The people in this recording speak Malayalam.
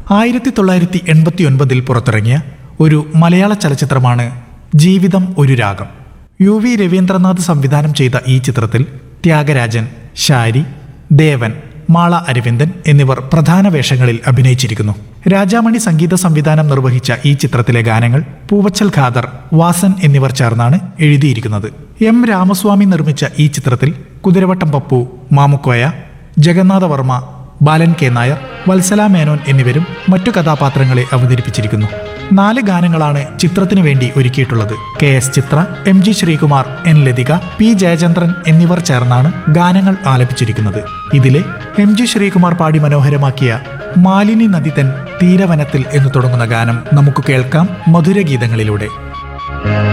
ആയിരത്തി തൊള്ളായിരത്തി എൺപത്തി ഒൻപതിൽ പുറത്തിറങ്ങിയ ഒരു മലയാള ചലച്ചിത്രമാണ് ജീവിതം ഒരു രാഗം യു വി രവീന്ദ്രനാഥ് സംവിധാനം ചെയ്ത ഈ ചിത്രത്തിൽ ത്യാഗരാജൻ ഷാരി ദേവൻ മാള അരവിന്ദൻ എന്നിവർ പ്രധാന വേഷങ്ങളിൽ അഭിനയിച്ചിരിക്കുന്നു രാജാമണി സംഗീത സംവിധാനം നിർവഹിച്ച ഈ ചിത്രത്തിലെ ഗാനങ്ങൾ പൂവച്ചൽ ഖാദർ വാസൻ എന്നിവർ ചേർന്നാണ് എഴുതിയിരിക്കുന്നത് എം രാമസ്വാമി നിർമ്മിച്ച ഈ ചിത്രത്തിൽ കുതിരവട്ടം പപ്പു മാമുക്കോയ ജഗന്നാഥവർമ്മ ബാലൻ കെ നായർ വത്സല മേനോൻ എന്നിവരും മറ്റു കഥാപാത്രങ്ങളെ അവതരിപ്പിച്ചിരിക്കുന്നു നാല് ഗാനങ്ങളാണ് ചിത്രത്തിനു വേണ്ടി ഒരുക്കിയിട്ടുള്ളത് K S Chithra M G Sreekumar N Lathika P Jayachandran എന്നിവർ ചേർന്നാണ് ഗാനങ്ങൾ ആലപിച്ചിരിക്കുന്നത് ഇതിലെ എം ജി ശ്രീകുമാർ പാടി മനോഹരമാക്കിയ മാലിനി നദി തൻ തീരവനത്തിൽ എന്ന് തുടങ്ങുന്ന ഗാനം നമുക്ക് കേൾക്കാം മധുരഗീതങ്ങളിലൂടെ